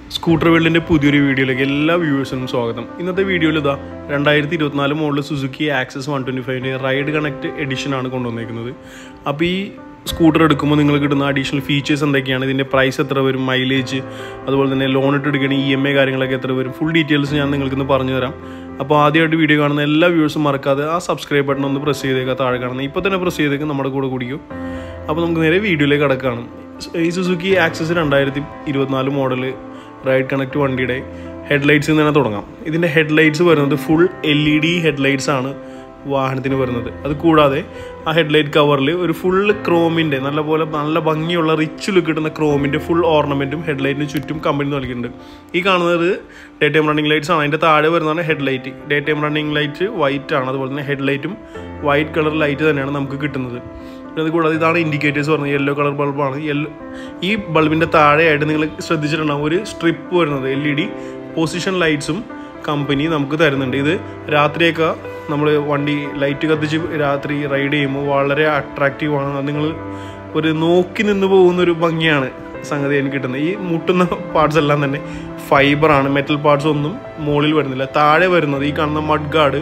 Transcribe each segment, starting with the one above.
scooter വേൾഡിൻ്റെ പുതിയൊരു വീഡിയോയിലേക്ക് എല്ലാ വ്യൂവേഴ്സിനും സ്വാഗതം ഇന്നത്തെ വീഡിയോയിൽ ഇതാ രണ്ടായിരത്തി ഇരുപത്തിനാല് model Suzuki Access one twenty ഫൈവിൻ്റെ റൈഡ് കണക്ട് എഡിഷൻ ആണ് കൊണ്ടുവന്നേക്കുന്നത് അപ്പോൾ ഈ സ്കൂട്ടർ എടുക്കുമ്പോൾ നിങ്ങൾ കിട്ടുന്ന അഡീഷണൽ ഫീച്ചേഴ്സ് എന്തൊക്കെയാണ് ഇതിൻ്റെ പ്രൈസ് എത്ര വരും മൈലേജ് അതുപോലെ തന്നെ ലോൺ ഇട്ട് എടുക്കുകയാണെങ്കിൽ ഇ എം ഐ കാര്യങ്ങളൊക്കെ എത്ര വരും ഫുൾ ഡീറ്റെയിൽസ് ഞാൻ നിങ്ങൾക്കിന്ന് പറഞ്ഞു തരാം അപ്പോൾ ആദ്യമായിട്ട് വീഡിയോ കാണുന്ന എല്ലാ വ്യൂവേഴ്സും മറക്കാതെ ആ സബ്സ്ക്രൈബ് ബട്ടൺ ഒന്ന് പ്രസ് ചെയ്തേക്കുക താഴെ കാണുന്നത് ഇപ്പോൾ തന്നെ പ്രസ് ചെയ്തേക്ക് നമ്മുടെ കൂടെ കുടിക്കും അപ്പോൾ നമുക്ക് നേരെ വീഡിയോയിലേക്ക് കടക്കുകയാണ് ഈ സുസുക്കി ആക്സസ് രണ്ടായിരത്തി ഇരുപത്തിനാല് മോഡൽ റൈഡ് കണക്ട് വണ്ടിയുടെ ഹെഡ്ലൈറ്റ്സിൽ നിന്ന് തന്നെ തുടങ്ങാം ഇതിൻ്റെ ഹെഡ്ലൈറ്റ്സ് വരുന്നത് full L E D headlights ആണ് വാഹനത്തിന് വരുന്നത് അത് കൂടാതെ ആ ഹെഡ്ലൈറ്റ് കവറിൽ ഒരു ഫുൾ ക്രോമിൻ്റെ നല്ലപോലെ നല്ല ഭംഗിയുള്ള റിച്ച് ലുക്ക് കിട്ടുന്ന ക്രോമിൻ്റെ ഫുൾ ഓർണമെൻറ്റും ഹെഡ്ലൈറ്റിന് ചുറ്റും കമ്പനി നൽകിയിട്ടുണ്ട് ഈ കാണുന്നത് ഡേ ടൈം റണ്ണിങ് ലൈറ്റ്സ് ആണ് അതിൻ്റെ താഴെ വരുന്നതാണ് headlight day time running light white ആണ് അതുപോലെ തന്നെ ഹെഡ്ലൈറ്റും വൈറ്റ് കളർ ലൈറ്റ് തന്നെയാണ് നമുക്ക് കിട്ടുന്നത് പിന്നെ അത് കൂടാതെ ഇതാണ് ഇൻഡിക്കേറ്റേഴ്സ് പറഞ്ഞത് യെല്ലോ കളർ ബൾബാണ് യെല്ലോ ഈ ബൾബിൻ്റെ താഴെയായിട്ട് നിങ്ങൾ ശ്രദ്ധിച്ചിട്ടുണ്ടാവും ഒരു സ്ട്രിപ്പ് വരുന്നത് എൽ ഇ ഡി പൊസിഷൻ ലൈറ്റ്സും കമ്പനി നമുക്ക് തരുന്നുണ്ട് ഇത് രാത്രിയൊക്കെ നമ്മൾ വണ്ടി ലൈറ്റ് കത്തിച്ച് രാത്രി റൈഡ് ചെയ്യുമ്പോൾ വളരെ അട്രാക്റ്റീവ് ആണ് അത് നിങ്ങൾ ഒരു നോക്കി നിന്ന് പോകുന്ന ഒരു ഭംഗിയാണ് സംഗതി എനിക്ക് കിട്ടുന്നത് ഈ മുട്ടുന്ന പാർട്സ് എല്ലാം തന്നെ ഫൈബറാണ് മെറ്റൽ പാർട്സ് ഒന്നും മുകളിൽ വരുന്നില്ല താഴെ വരുന്നത് ഈ കാണുന്ന mudguard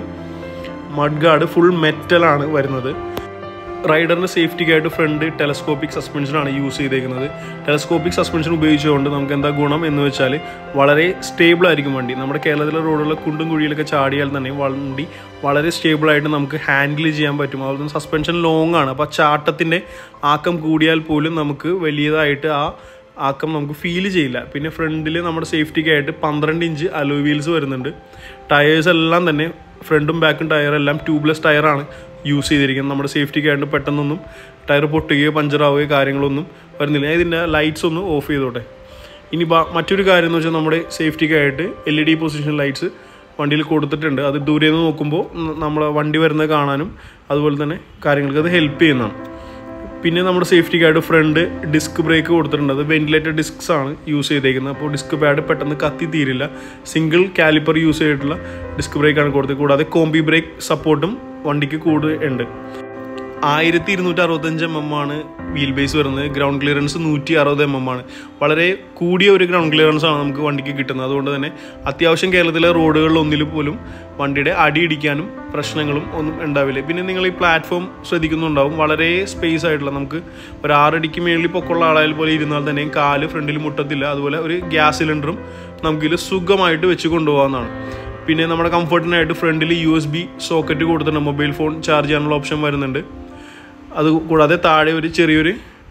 mudguard full മെറ്റലാണ് വരുന്നത് റൈഡറിൻ്റെ സേഫ്റ്റിക്കായിട്ട് ഫ്രണ്ട് ടെലസ്കോപ്പിക് സസ്പെൻഷനാണ് യൂസ് ചെയ്തേക്കുന്നത് ടെലസ്കോപ്പിക് സസ്പെൻഷൻ ഉപയോഗിച്ചുകൊണ്ട് നമുക്ക് എന്താ ഗുണം എന്ന് വെച്ചാൽ വളരെ സ്റ്റേബിൾ ആയിരിക്കും വണ്ടി നമ്മുടെ കേരളത്തിലെ റോഡുകളിലെ കുണ്ടും കുഴിയിലൊക്കെ ചാടിയാൽ തന്നെ വണ്ടി വളരെ സ്റ്റേബിളായിട്ട് നമുക്ക് ഹാൻഡിൽ ചെയ്യാൻ പറ്റും അതുപോലെ തന്നെ സസ്പെൻഷൻ ലോങ് ആണ് അപ്പോൾ ചാട്ടത്തിൻ്റെ ആക്കം കൂടിയാൽ പോലും നമുക്ക് വലിയതായിട്ട് ആ ആക്കം നമുക്ക് ഫീൽ ചെയ്യില്ല പിന്നെ ഫ്രണ്ടിൽ നമ്മുടെ സേഫ്റ്റിക്കായിട്ട് പന്ത്രണ്ട് ഇഞ്ച് അലോ വീൽസ് വരുന്നുണ്ട് ടയേഴ്സ് എല്ലാം തന്നെ ഫ്രണ്ടും ബാക്കും ടയർ എല്ലാം ട്യൂബ്ലെസ് ടയറാണ് യൂസ് ചെയ്തിരിക്കുന്നത് നമ്മുടെ സേഫ്റ്റിക്കായിട്ട് പെട്ടെന്നൊന്നും ടയർ പൊട്ടുകയോ പഞ്ചറാവുകയോ കാര്യങ്ങളൊന്നും വരുന്നില്ല ഇതിൻ്റെ ലൈറ്റ്സ് ഒന്ന് ഓഫ് ചെയ്തോട്ടെ ഇനി മറ്റൊരു കാര്യം എന്ന് വെച്ചാൽ നമ്മുടെ സേഫ്റ്റിക്കായിട്ട് L E D position lights വണ്ടിയിൽ കൊടുത്തിട്ടുണ്ട് അത് ദൂരെ നിന്ന് നോക്കുമ്പോൾ നമ്മളെ വണ്ടി വരുന്നത് കാണാനും അതുപോലെ തന്നെ കാര്യങ്ങൾക്ക് അത് ഹെൽപ്പ് ചെയ്യുന്നതാണ് പിന്നെ നമ്മുടെ സേഫ്റ്റിക്കായിട്ട് ഫ്രണ്ട് ഡിസ്ക് ബ്രേക്ക് കൊടുത്തിട്ടുണ്ട് അത് വെന്റിലേറ്റഡ് ഡിസ്ക്സ് ആണ് യൂസ് ചെയ്തേക്കുന്നത് അപ്പോൾ ഡിസ്ക് പാഡ് പെട്ടെന്ന് കത്തി തീരില്ല സിംഗിൾ കാലിപ്പർ യൂസ് ചെയ്തിട്ടുള്ള ഡിസ്ക് ബ്രേക്കാണ് കൊടുത്തത് കൂടാതെ കോമ്പി ബ്രേക്ക് സപ്പോർട്ടും വണ്ടിക്ക് കൂടുതൽ ഉണ്ട് ആയിരത്തി ഇരുന്നൂറ്റി അറുപത്തഞ്ച് എം എം ആണ് വീൽ ബേസ് വരുന്നത് ഗ്രൗണ്ട് ക്ലിയറൻസ് നൂറ്റി അറുപത് എം എം ആണ് വളരെ കൂടിയ ഒരു ഗ്രൗണ്ട് ക്ലിയറൻസ് ആണ് നമുക്ക് വണ്ടിക്ക് കിട്ടുന്നത് അതുകൊണ്ട് തന്നെ അത്യാവശ്യം കേരളത്തിലെ റോഡുകളിൽ ഒന്നിൽ പോലും വണ്ടിയുടെ അടിയിടിക്കാനും പ്രശ്നങ്ങളും ഒന്നും ഉണ്ടാവില്ല പിന്നെ നിങ്ങൾ ഈ പ്ലാറ്റ്ഫോം ശ്രദ്ധിക്കുന്നുണ്ടാവും വളരെ സ്പേസ് ആയിട്ടുള്ള നമുക്ക് ഒരു ആറടിക്ക് മേളിൽ പൊക്കമുള്ള ആളായാൽ പോലെ ഇരുന്നാൽ തന്നെ കാല് ഫ്രണ്ടിൽ മുട്ടത്തില്ല അതുപോലെ ഒരു ഗ്യാസ് സിലിണ്ടറും നമുക്കിതിൽ സുഖമായിട്ട് വെച്ച് കൊണ്ടുപോകാവുന്നതാണ് പിന്നെ നമ്മുടെ കംഫർട്ടിനായിട്ട് ഫ്രണ്ടിൽ യു എസ് ബി സോക്കറ്റ് കൊടുത്തിട്ടുണ്ട് മൊബൈൽ ഫോൺ ചാർജ് ചെയ്യാനുള്ള ഓപ്ഷൻ വരുന്നുണ്ട് അത് കൂടാതെ താഴെ ഒരു ചെറിയൊരു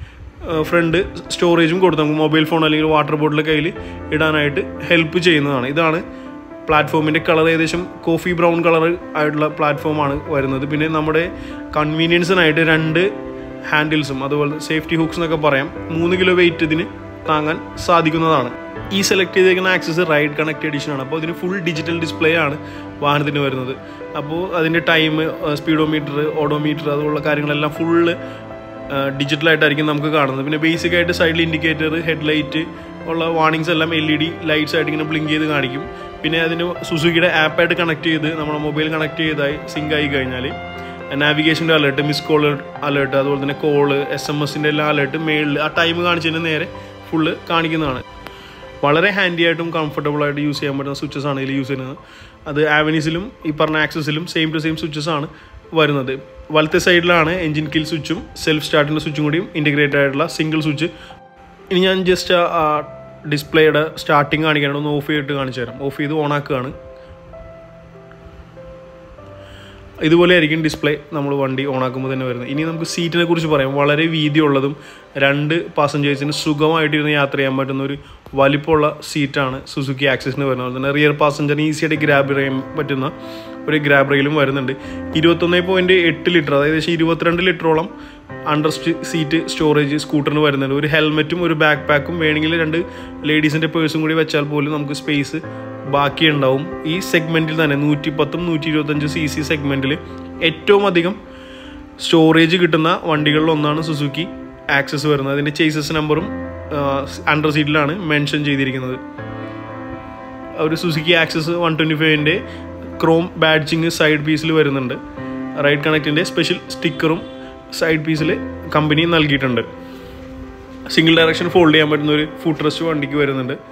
ഫ്രണ്ട് സ്റ്റോറേജും കൊടുത്ത് നമുക്ക് മൊബൈൽ ഫോൺ അല്ലെങ്കിൽ വാട്ടർ ബോട്ടിൽ കയ്യിൽ ഇടാനായിട്ട് ഹെൽപ്പ് ചെയ്യുന്നതാണ് ഇതാണ് പ്ലാറ്റ്ഫോമിൻ്റെ കളർ ഏകദേശം കോഫി ബ്രൗൺ കളർ ആയിട്ടുള്ള പ്ലാറ്റ്ഫോമാണ് വരുന്നത് പിന്നെ നമ്മുടെ കൺവീനിയൻസിനായിട്ട് രണ്ട് ഹാൻഡിൽസും അതുപോലെ സേഫ്റ്റി ഹുക്സ് എന്നൊക്കെ പറയാം മൂന്ന് കിലോ വെയിറ്റ് ഇതിന് താങ്ങാൻ സാധിക്കുന്നതാണ് ഈ സെലക്ട് ചെയ്തേക്കുന്ന ആക്സസ് റൈഡ് കണക്ട് എഡിഷൻ ആണ് അപ്പോൾ ഇതിന് ഫുൾ ഡിജിറ്റൽ ഡിസ്പ്ലേ ആണ് വാഹനത്തിന് വരുന്നത് അപ്പോൾ അതിൻ്റെ ടൈം സ്പീഡോമീറ്റർ ഓഡോമീറ്റർ അതുപോലുള്ള കാര്യങ്ങളെല്ലാം ഫുള്ള് ഡിജിറ്റലായിട്ടായിരിക്കും നമുക്ക് കാണുന്നത് പിന്നെ ബേസിക് ആയിട്ട് സൈഡിൽ ഇൻഡിക്കേറ്റർ ഹെഡ്ലൈറ്റ് ഉള്ള വാർണിംഗ്സ് എല്ലാം എൽ ഇ ഡി ലൈറ്റ്സ് ആയിട്ട് ഇങ്ങനെ ബ്ലിങ്ക് ചെയ്ത് കാണിക്കും പിന്നെ അതിന് സുസുക്കിയുടെ ആപ്പായിട്ട് കണക്ട് ചെയ്ത് നമ്മുടെ മൊബൈൽ കണക്ട് ചെയ്തായി സിങ്ക് ആയി കഴിഞ്ഞാൽ നാവിഗേഷൻ്റെ അലേർട്ട് മിസ് കോൾ അലേർട്ട് അതുപോലെ തന്നെ കോള് എസ് എം എസിൻ്റെ എല്ലാ അലേർട്ട് മെയിലിൽ ആ ടൈം കാണിച്ചതിന് നേരെ ഫുള്ള് കാണിക്കുന്നതാണ് വളരെ ഹാൻഡി ആയിട്ടും കംഫർട്ടബിൾ ആയിട്ട് യൂസ് ചെയ്യാൻ പറ്റുന്ന സ്വിച്ചസ് ആണ് ഇതിൽ യൂസ് ചെയ്യുന്നത് അത് ആവനീസിലും ഈ പറഞ്ഞ ആക്സസിലും സെയിം ടു സെയിം സ്വിച്ചസ് ആണ് വരുന്നത് വലത്തെ സൈഡിലാണ് എഞ്ചിൻ കിൽ സ്വിച്ചും സെൽഫ് സ്റ്റാർട്ടിൻ്റെ സ്വിച്ചും കൂടിയും ഇൻറ്റഗ്രേറ്റഡ് ആയിട്ടുള്ള സിംഗിൾ സ്വിച്ച് ഇനി ഞാൻ ജസ്റ്റ് ആ ഡിസ്പ്ലേയുടെ സ്റ്റാർട്ടിങ് കാണിക്കാനാണ് ഒന്ന് ഓഫ് ചെയ്തിട്ട് കാണിച്ചു തരാം ഓഫ് ചെയ്ത് ഓൺ ആക്കുകയാണ് ഇതുപോലെ ആയിരിക്കും ഡിസ്പ്ലേ നമ്മൾ വണ്ടി ഓണാക്കുമ്പോൾ തന്നെ വരുന്നത് ഇനി നമുക്ക് സീറ്റിനെ കുറിച്ച് പറയാം വളരെ വീതിയുള്ളതും രണ്ട് പാസഞ്ചേഴ്സിന് സുഖമായിട്ടിരുന്ന് യാത്ര ചെയ്യാൻ പറ്റുന്ന ഒരു വലിപ്പമുള്ള സീറ്റാണ് സുസുക്കി ആക്സസിന് വരുന്നത് അതുപോലെ തന്നെ റിയർ പാസഞ്ചറിന് ഈസിയായിട്ട് ഗ്രാബ് ചെയ്യാൻ പറ്റുന്ന ഒരു ഗ്രാബ് റെയിലും വരുന്നുണ്ട് ഇരുപത്തൊന്ന് പോയിൻറ്റ് എട്ട് ലിറ്റർ അതായത് ഏകദേശം ഇരുപത്തിരണ്ട് ലിറ്ററോളം അണ്ടർ സീറ്റ് സ്റ്റോറേജ് സ്കൂട്ടറിന് വരുന്നുണ്ട് ഒരു ഹെൽമെറ്റും ഒരു ബാക്ക് പാക്കും വേണമെങ്കിൽ രണ്ട് ലേഡീസിൻ്റെ പേഴ്സും കൂടി വെച്ചാൽ പോലും നമുക്ക് സ്പേസ് ബാക്കിയുണ്ടാവും ഈ സെഗ്മെൻറ്റിൽ തന്നെ നൂറ്റി പത്തും നൂറ്റി ഇരുപത്തഞ്ച് സി സി സെഗ്മെൻറ്റിൽ ഏറ്റവും അധികം സ്റ്റോറേജ് കിട്ടുന്ന വണ്ടികളിൽ ഒന്നാണ് സുസുക്കി ആക്സസ് വരുന്നത് അതിൻ്റെ ചേസസ് നമ്പറും അണ്ടർ സീറ്റിലാണ് മെൻഷൻ ചെയ്തിരിക്കുന്നത് ഒരു സുസുക്കി ആക്സസ് വൺ ട്വൻറ്റി ഫൈവിൻ്റെ ക്രോം ബാഡ്ജിങ് സൈഡ് പീസിൽ വരുന്നുണ്ട് റൈഡ് കണക്റ്റിൻ്റെ സ്പെഷ്യൽ സ്റ്റിക്കറും സൈഡ് പീസിൽ കമ്പനി നൽകിയിട്ടുണ്ട് സിംഗിൾ ഡയറക്ഷൻ ഫോൾഡ് ചെയ്യാൻ പറ്റുന്ന ഒരു ഫുഡ് റെസ്റ്റ് വണ്ടിക്ക് വരുന്നുണ്ട്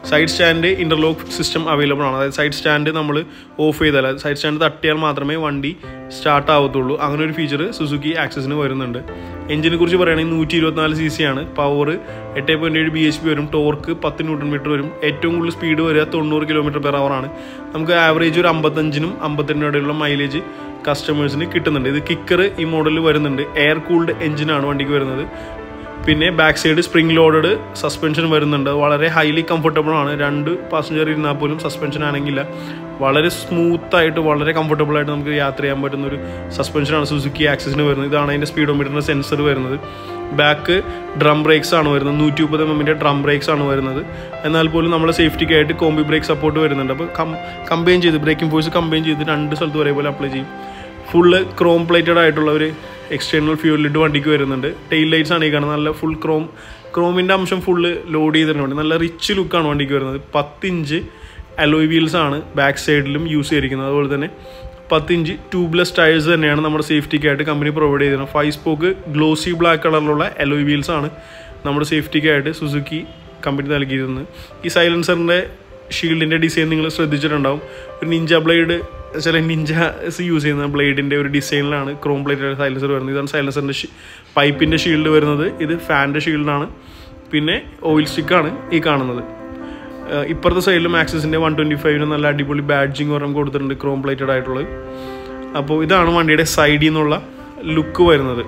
side stand interlock system available ആണ് അതായത് സൈഡ് സ്റ്റാൻഡ് നമ്മൾ ഓഫ് ചെയ്താൽ സൈഡ് സ്റ്റാൻഡ് തട്ടിയാൽ മാത്രമേ വണ്ടി സ്റ്റാർട്ട് ആവത്തുള്ളൂ അങ്ങനെ ഒരു ഫീച്ചർ സുസുക്കി ആക്സസിന് വരുന്നുണ്ട് എഞ്ചിനെ കുറിച്ച് പറയുകയാണെങ്കിൽ നൂറ്റി ഇരുപത്തിനാല് സി സി ആണ് പവർ എട്ട് പോയിൻറ്റ് ഏഴ് ബി എച്ച് പി വരും ടോർക്ക് പത്ത് ന്യൂട്ടൺ മീറ്റർ വരും ഏറ്റവും കൂടുതൽ സ്പീഡ് വരിക തൊണ്ണൂറ് കിലോമീറ്റർ പെർ അവർ ആണ് നമുക്ക് ആവറേജ് ഒരു അമ്പത്തഞ്ചിനും അമ്പത്തെട്ടിനും ഇടയിലുള്ള മൈലേജ് കസ്റ്റമേഴ്സിന് കിട്ടുന്നുണ്ട് ഇത് കിക്കർ ഈ മോഡലിൽ വരുന്നുണ്ട് എയർ കൂൾഡ് എഞ്ചിനാണ് വണ്ടിക്ക് വരുന്നത് പിന്നെ back side spring loaded suspension വരുന്നുണ്ട് വളരെ ഹൈലി കംഫർട്ടബിൾ ആണ് രണ്ട് പാസഞ്ചർ ഇരുന്നാൽ പോലും സസ്പെൻഷൻ ആണെങ്കില്ല വളരെ സ്മൂത്ത് ആയിട്ട് വളരെ കംഫർട്ടബിൾ ആയിട്ട് നമുക്ക് യാത്ര ചെയ്യാൻ പറ്റുന്ന ഒരു സസ്പെൻഷനാണ് സുസുക്കി ആക്സസിന് വരുന്നത് ഇതാണ് അതിൻ്റെ സ്പീഡോമീറ്ററിൻ്റെ സെൻസർ വരുന്നത് ബാക്ക് ഡ്രം ബ്രേക്സ് ആണ് വരുന്നത് നൂറ്റി മുപ്പത് എം എമ്മിൻ്റെ ഡ്രം ബ്രേക്സ് ആണ് വരുന്നത് എന്നാൽ പോലും നമ്മുടെ സേഫ്റ്റിക്കായിട്ട് കോമ്പി ബ്രേക്ക് സപ്പോർട്ട് വരുന്നുണ്ട് അപ്പോൾ കം കമ്പൈൻ ചെയ്ത് ബ്രേക്കിംഗ് ഫോഴ്സ് കമ്പൈൻ ചെയ്ത് രണ്ട് സ്ഥലത്ത് ഒരേപോലെ അപ്ലൈ ചെയ്യും ഫുള്ള് ക്രോം പ്ലേറ്റഡ് ആയിട്ടുള്ള ഒരു എക്സ്റ്റേണൽ ഫ്യൂൽ ലിഡ് വണ്ടിക്ക് വരുന്നുണ്ട് ടെയിൽ ലൈറ്റ്സ് ആണ് ഈ കാണുന്നത് നല്ല ഫുൾ ക്രോം ക്രോമിൻ്റെ അംശം ഫുള്ള് ലോഡ് ചെയ്തിട്ടുണ്ട് നല്ല റിച്ച് ലുക്കാണ് വണ്ടിക്ക് വരുന്നത് പത്തിഞ്ച് അലോയ് വീൽസ് ആണ് ബാക്ക് സൈഡിലും യൂസ് ചെയ്തിരിക്കുന്നത് അതുപോലെ തന്നെ പത്തിഞ്ച് ട്യൂബ്ലെസ് ടയേഴ്സ് തന്നെയാണ് നമ്മുടെ സേഫ്റ്റിക്കായിട്ട് കമ്പനി പ്രൊവൈഡ് ചെയ്തിരുന്നത് ഫൈവ് സ്പോക്ക് ഗ്ലോസി ബ്ലാക്ക് കളറിലുള്ള അലോയ് വീൽസ് ആണ് നമ്മുടെ സേഫ്റ്റിക്കായിട്ട് സുസുക്കി കമ്പനി നൽകിയിരുന്നത് ഈ സൈലൻസറിൻ്റെ ഷീൽഡിൻ്റെ ഡിസൈൻ നിങ്ങൾ ശ്രദ്ധിച്ചിട്ടുണ്ടാവും ഒരു നിഞ്ച ബ്ലേഡ് ചില നിഞ്ചസ് യൂസ് ചെയ്യുന്ന ബ്ലേഡിൻ്റെ ഒരു ഡിസൈനിലാണ് ക്രോം പ്ലേറ്റഡ് സൈലൻസർ വരുന്നത് ഇതാണ് സൈലൻസറിൻ്റെ പൈപ്പിൻ്റെ ഷീൽഡ് വരുന്നത് ഇത് ഫാനിൻ്റെ ഷീൽഡാണ് പിന്നെ ഓയിൽ സ്റ്റിക്കാണ് ഈ കാണുന്നത് ഏഹ് ഇപ്പുറത്തെ സൈഡിലും ആക്സസിൻ്റെ വൺ ട്വൻറ്റി ഫൈവിന് നല്ല അടിപൊളി ബാഡ്ജിങ് ഒരെണ്ണം കൊടുത്തിട്ടുണ്ട് ക്രോം പ്ലേറ്റഡ് ആയിട്ടുള്ളത് അപ്പോൾ ഇതാണ് വണ്ടിയുടെ സൈഡിൽ നിന്നുള്ള ലുക്ക് വരുന്നത്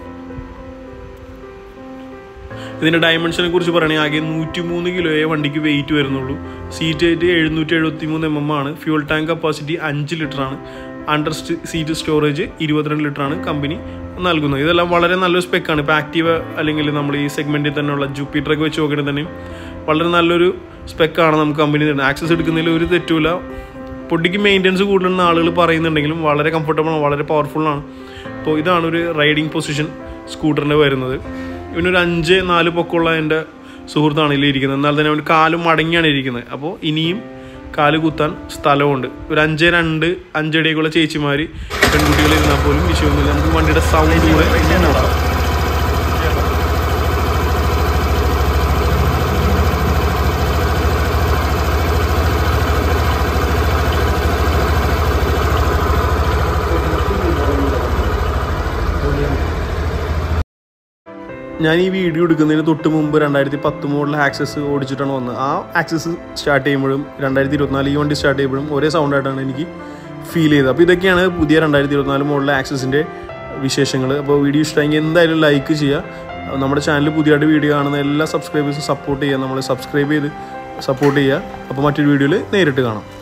ഇതിൻ്റെ ഡയമെൻഷനെ കുറിച്ച് പറയുകയാണെങ്കിൽ ആകെ നൂറ്റി മൂന്ന് കിലോയെ വണ്ടിക്ക് വെയിറ്റ് വരുന്നുള്ളൂ സീറ്റ് ആയിട്ട് എഴുന്നൂറ്റി എഴുപത്തി മൂന്ന് എം എം ആണ് ഫ്യൂൾ ടാങ്ക് കപ്പാസിറ്റി അഞ്ച് ലിറ്ററാണ് അണ്ടർ സീറ്റ് സ്റ്റോറേജ് ഇരുപത്തിരണ്ട് ലിറ്ററാണ് കമ്പനി നൽകുന്നത് ഇതെല്ലാം വളരെ നല്ലൊരു സ്പെക്കാണ് ഇപ്പോൾ ആക്റ്റീവ് അല്ലെങ്കിൽ നമ്മൾ ഈ സെഗ്മെൻറ്റിൽ തന്നെയുള്ള ജൂപ്പിറ്ററൊക്കെ വെച്ച് നോക്കുകയാണെങ്കിൽ തന്നെയും വളരെ നല്ലൊരു സ്പെക്കാണ് നമുക്ക് കമ്പനി തരുന്നത് ആക്സസ് എടുക്കുന്നതിൽ ഒരു തെറ്റുമില്ല പൊട്ടിക്ക് മെയിൻ്റെനൻസ് കൂടുതലുള്ള ആളുകൾ പറയുന്നുണ്ടെങ്കിലും വളരെ കംഫർട്ടബിൾ ആണ് വളരെ പവർഫുള്ളാണ് അപ്പോൾ ഇതാണ് ഒരു റൈഡിങ് പൊസിഷൻ സ്കൂട്ടറിൻ്റെ വരുന്നത് ഇവനൊരു അഞ്ച് നാല് പൊക്കമുള്ള എൻ്റെ സുഹൃത്താണ് ഇതിൽ ഇരിക്കുന്നത് എന്നാൽ തന്നെ അവന് കാലും മടങ്ങിയാണ് ഇരിക്കുന്നത് അപ്പോൾ ഇനിയും കാല് കുത്താൻ സ്ഥലമുണ്ട് ഒരു അഞ്ച് രണ്ട് അഞ്ചടിയൊക്കെയുള്ള ചേച്ചിമാർ പെൺകുട്ടികൾ ഇരുന്നാൽ പോലും വിഷയമൊന്നുമില്ല നമുക്ക് വണ്ടിയുടെ സൗണ്ട് കൂടെ ഒന്ന് നോക്കാം ഞാൻ ഈ വീഡിയോ എടുക്കുന്നതിന് തൊട്ട് മുമ്പ് രണ്ടായിരത്തി പത്ത് മോഡൽ ആക്സസ് ഓടിച്ചിട്ടാണ് വന്നത് ആ ആക്സസ് സ്റ്റാർട്ട് ചെയ്യുമ്പോഴും രണ്ടായിരത്തി ഇരുപത്തിനാല് ഈ വണ്ടി സ്റ്റാർട്ട് ചെയ്യുമ്പോഴും ഒരേ സൗണ്ടായിട്ടാണ് എനിക്ക് ഫീൽ ചെയ്തത് അപ്പോൾ ഇതൊക്കെയാണ് പുതിയ രണ്ടായിരത്തി ഇരുപത്തിനാല് മോഡൽ ആക്സസിൻ്റെ വിശേഷങ്ങൾ അപ്പോൾ വീഡിയോ ഇഷ്ടമെങ്കിൽ എന്തായാലും ലൈക്ക് ചെയ്യുക നമ്മുടെ ചാനൽ പുതിയതായിട്ട് വീഡിയോ കാണുന്ന എല്ലാ സബ്സ്ക്രൈബേഴ്സും സപ്പോർട്ട് ചെയ്യുക നമ്മൾ സബ്സ്ക്രൈബ് ചെയ്ത് സപ്പോർട്ട് ചെയ്യുക അപ്പോൾ മറ്റൊരു വീഡിയോയിൽ നേരിട്ട് കാണാം